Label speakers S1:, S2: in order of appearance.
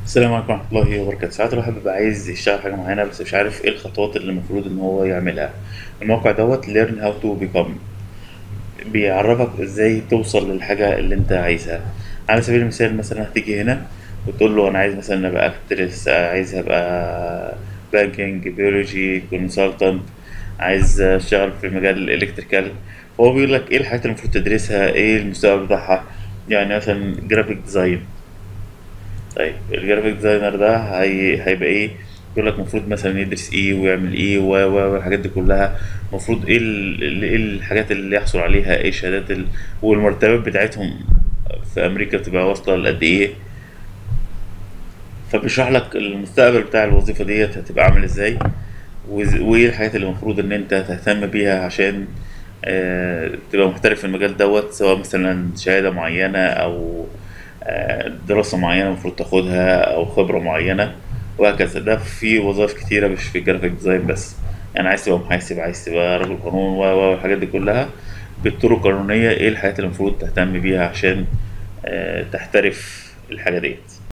S1: السلام عليكم ورحمة الله وبركاته ساعات الواحد بيبقى عايز يشتغل حاجة معينة بس مش عارف ايه الخطوات اللي المفروض ان هو يعملها الموقع دوت learn how to become بيعرفك ازاي توصل للحاجة اللي انت عايزها على سبيل المثال مثلا هتيجي هنا وتقول له انا عايز مثلا ابقى اكترس عايز ابقى بانكينج بيولوجي كونسلتنت عايز اشتغل في مجال الالكتريكال فهو بيقول لك ايه الحاجات اللي المفروض تدرسها ايه المستقبل بتاعها يعني مثلا جرافيك ديزاين طيب الجرافيك ديزاينر ده هي... هيبقى ايه يقول لك المفروض مثلا يدرس ايه ويعمل ايه و و والحاجات دي كلها المفروض ايه ال... ال- ايه الحاجات اللي يحصل عليها ايه الشهادات ال... والمرتبات بتاعتهم في امريكا بتبقى واصله لقد ايه فبيشرح لك المستقبل بتاع الوظيفه ديت هتبقى عامل ازاي وز- وايه الحاجات اللي المفروض ان انت تهتم بيها عشان آه، تبقى محترف في المجال دوت سواء مثلا شهادة معينة أو آه، دراسة معينة المفروض تاخدها أو خبرة معينة وهكذا ده في وظائف كتيرة مش في الجرافيك ديزاين بس يعني عايز تبقى محاسب عايز تبقى رجل قانون و و والحاجات دي كلها بالطرق القانونية ايه الحاجات اللي المفروض تهتم بيها عشان آه، تحترف الحاجة ديت